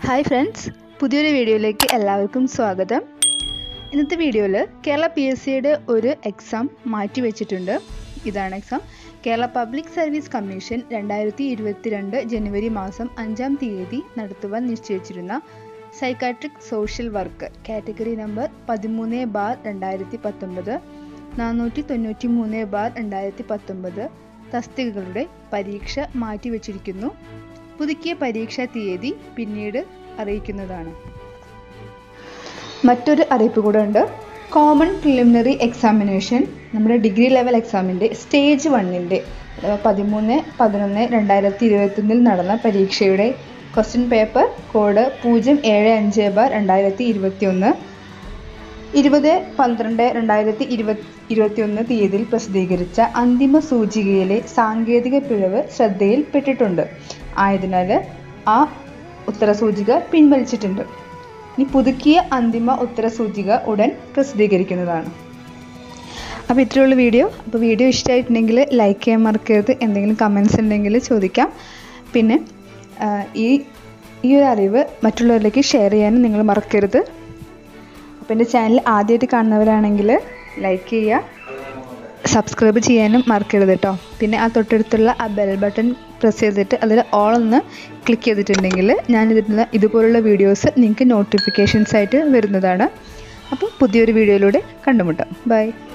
hi friends പുതിയൊരു വീഡിയോയിലേക്ക് എല്ലാവർക്കും സ്വാഗതം ഇന്നത്തെ വീഡിയോയിൽ കേരള പി എസ് സിയുടെ ഒരു എക്സാം മാറ്റി വെച്ചിട്ടുണ്ട് ഇതാണ് exam Kerala public service commission രണ്ടായിരത്തി ഇരുപത്തിരണ്ട് ജനുവരി മാസം അഞ്ചാം തീയതി നടത്തുവാൻ നിശ്ചയിച്ചിരുന്ന psychiatric social work category number പതിമൂന്ന് ബാർ രണ്ടായിരത്തി പത്തൊമ്പത് നാനൂറ്റി തൊണ്ണൂറ്റി മൂന്ന് ബാർ രണ്ടായിരത്തി പത്തൊമ്പത് തസ്തികകളുടെ പരീക്ഷ മാറ്റിവെച്ചിരിക്കുന്നു പുതുക്കിയ പരീക്ഷാ തീയതി പിന്നീട് അറിയിക്കുന്നതാണ് മറ്റൊരു അറിയിപ്പ് കൂടെ ഉണ്ട് കോമൺ പ്രിലിമിനറി എക്സാമിനേഷൻ നമ്മുടെ ഡിഗ്രി ലെവൽ എക്സാമിൻ്റെ സ്റ്റേജ് വണ്ണിൻ്റെ പതിമൂന്ന് പതിനൊന്ന് രണ്ടായിരത്തി ഇരുപത്തൊന്നിൽ നടന്ന പരീക്ഷയുടെ ക്വസ്റ്റ്യൻ പേപ്പർ കോഡ് പൂജ്യം ഏഴ് അഞ്ച് ബാർ രണ്ടായിരത്തി ഇരുപത്തി ഒന്ന് ഇരുപത് പന്ത്രണ്ട് രണ്ടായിരത്തി ഇരുപത്തി ഇരുപത്തിയൊന്ന് തീയതിയിൽ പ്രസിദ്ധീകരിച്ച അന്തിമ സൂചികയിലെ സാങ്കേതിക പിഴവ് ശ്രദ്ധയിൽപ്പെട്ടിട്ടുണ്ട് ആയതിനാൽ ആ ഉത്തരസൂചിക പിൻവലിച്ചിട്ടുണ്ട് ഇനി പുതുക്കിയ അന്തിമ ഉത്തരസൂചിക ഉടൻ പ്രസിദ്ധീകരിക്കുന്നതാണ് അപ്പോൾ ഇത്രയുള്ള വീഡിയോ അപ്പോൾ വീഡിയോ ഇഷ്ടമായിട്ടുണ്ടെങ്കിൽ ലൈക്ക് ചെയ്യാൻ മറക്കരുത് എന്തെങ്കിലും കമൻസ് ഉണ്ടെങ്കിൽ ചോദിക്കാം പിന്നെ ഈ ഈ ഒരു അറിവ് മറ്റുള്ളവരിലേക്ക് ഷെയർ ചെയ്യാനും നിങ്ങൾ മറക്കരുത് അപ്പോൾ എൻ്റെ ചാനൽ ആദ്യമായിട്ട് കാണുന്നവരാണെങ്കിൽ ലൈക്ക് ചെയ്യുക സബ്സ്ക്രൈബ് ചെയ്യാനും മറക്കരുത് കേട്ടോ പിന്നെ ആ തൊട്ടടുത്തുള്ള ആ ബെൽ ബട്ടൺ പ്രസ് ചെയ്തിട്ട് അതിൽ ഓൾ ഒന്ന് ക്ലിക്ക് ചെയ്തിട്ടുണ്ടെങ്കിൽ ഞാൻ ഇതിലുള്ള ഇതുപോലുള്ള വീഡിയോസ് നിങ്ങൾക്ക് നോട്ടിഫിക്കേഷൻസ് ആയിട്ട് വരുന്നതാണ് അപ്പോൾ പുതിയൊരു വീഡിയോയിലൂടെ കണ്ടുമുട്ടാം ബൈ